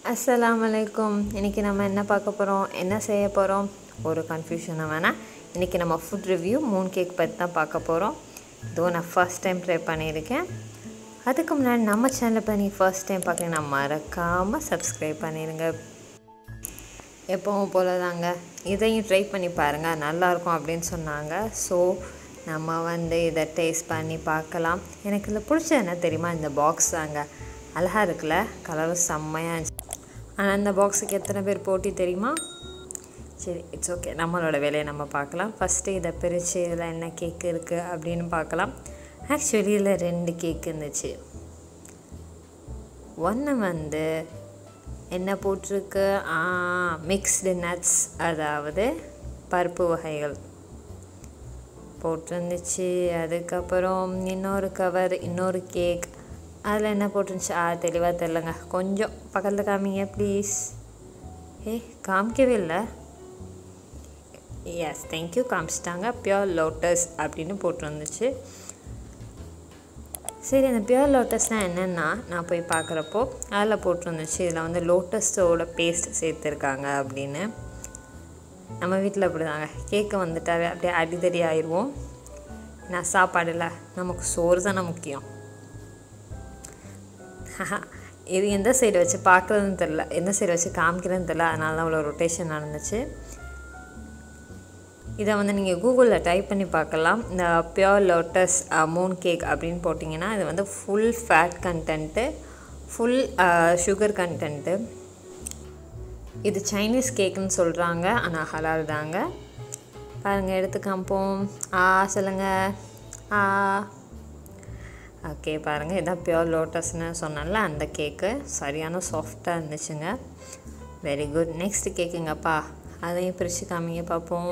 அஸ்ஸலாமு அலைக்கும் இன்றைக்கி நம்ம என்ன பார்க்க போகிறோம் என்ன செய்ய போகிறோம் ஒரு கன்ஃபியூஷனை வேணாம் இன்றைக்கி நம்ம ஃபுட் ரிவ்யூ மூன் கேக் பற்றி தான் பார்க்க போகிறோம் இதோ நான் ஃபர்ஸ்ட் டைம் ட்ரை பண்ணியிருக்கேன் அதுக்கு முன்னாடி நம்ம சேனலை இப்போ நீங்கள் ஃபர்ஸ்ட் டைம் பார்க்குறீங்கன்னா மறக்காமல் சப்ஸ்கிரைப் பண்ணிடுங்க எப்பவும் போல தாங்க இதையும் ட்ரை பண்ணி பாருங்கள் நல்லாயிருக்கும் அப்படின்னு சொன்னாங்க ஸோ நம்ம வந்து இதை டேஸ்ட் பண்ணி பார்க்கலாம் எனக்கு இதில் பிடிச்சது என்ன தெரியுமா இந்த பாக்ஸ் தாங்க அழகாக இருக்குல்ல கலரும் செம்மையாக இருந்துச்சு ஆனால் இந்த பாக்ஸுக்கு எத்தனை பேர் போட்டி தெரியுமா சரி இட்ஸ் ஓகே நம்மளோட வேலையை நம்ம பார்க்கலாம் ஃபஸ்ட்டு இதை பிரித்து இதில் என்ன கேக் இருக்குது அப்படின்னு பார்க்கலாம் ஆக்சுவலி இதில் ரெண்டு கேக் இருந்துச்சு ஒன்று வந்து என்ன போட்டிருக்கு மிக்ஸ்டு நட்ஸ் அதாவது பருப்பு வகைகள் போட்டிருந்துச்சு அதுக்கப்புறம் இன்னொரு கவர் இன்னொரு கேக் அதில் என்ன போட்டிருந்துச்சு ஆ தெளிவாக தெரிலங்க கொஞ்சம் பக்கத்தில் காமிங்க ப்ளீஸ் ஏ காமிக்கவே இல்லை எஸ் தேங்க்யூ காமிச்சிட்டாங்க பியோர் லோட்டஸ் அப்படின்னு போட்டிருந்துச்சு சரி அந்த பியோர் லோட்டஸ்னால் என்னென்னா நான் போய் பார்க்குறப்போ அதில் போட்டிருந்துச்சு இதில் வந்து லோட்டஸோட பேஸ்ட் சேர்த்துருக்காங்க அப்படின்னு நம்ம வீட்டில் அப்படி தாங்க கேக்கு வந்துட்டாவே அப்படியே அடிதடி ஆயிடுவோம் நான் சாப்பாடு இல்லை நமக்கு சோறு தானே முக்கியம் இது எந்த சைடு வச்சு பார்க்குறதுன்னு தெரில எந்த சைடு வச்சு காமிக்கிறதுன்னு தெரில அதனால தான் அவ்வளோ ரொட்டேஷன் நடந்துச்சு இதை வந்து நீங்கள் கூகுளில் டைப் பண்ணி பார்க்கலாம் இந்த பியோர் லோட்டஸ் மூன் கேக் அப்படின்னு போட்டிங்கன்னா இது வந்து full fat content full sugar content இது சைனீஸ் கேக்குன்னு சொல்கிறாங்க ஆனால் ஹலால் தாங்க பாருங்கள் எடுத்து காமிப்போம் ஆ சொல்லுங்கள் ஆ ஓகே பாருங்கள் இதான் பியோர் லோட்டஸ்னு சொன்னல அந்த கேக்கு சரியான சாஃப்டாக இருந்துச்சுங்க வெரி குட் நெக்ஸ்ட் கேக்குங்கப்பா அதையும் பிரித்து காமிங்க பார்ப்போம்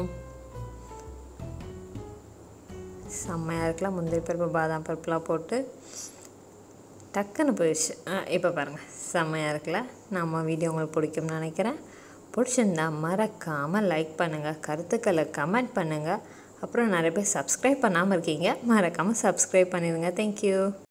செம்மையாக இருக்கலாம் முந்திரி பருப்பு பாதாம் பருப்புலாம் போட்டு டக்குன்னு போயிடுச்சு இப்போ பாருங்கள் செம்மையாக இருக்குல்ல நம்ம வீடியோ உங்களுக்கு பிடிக்கும்னு நினைக்கிறேன் பிடிச்சிருந்தா மறக்காமல் லைக் பண்ணுங்கள் கருத்துக்களை கமெண்ட் பண்ணுங்கள் அப்புறம் நிறைய பேர் சப்ஸ்கிரைப் பண்ணாமல் இருக்கீங்க மறக்காமல் சப்ஸ்கிரைப் பண்ணிடுங்க தேங்க்யூ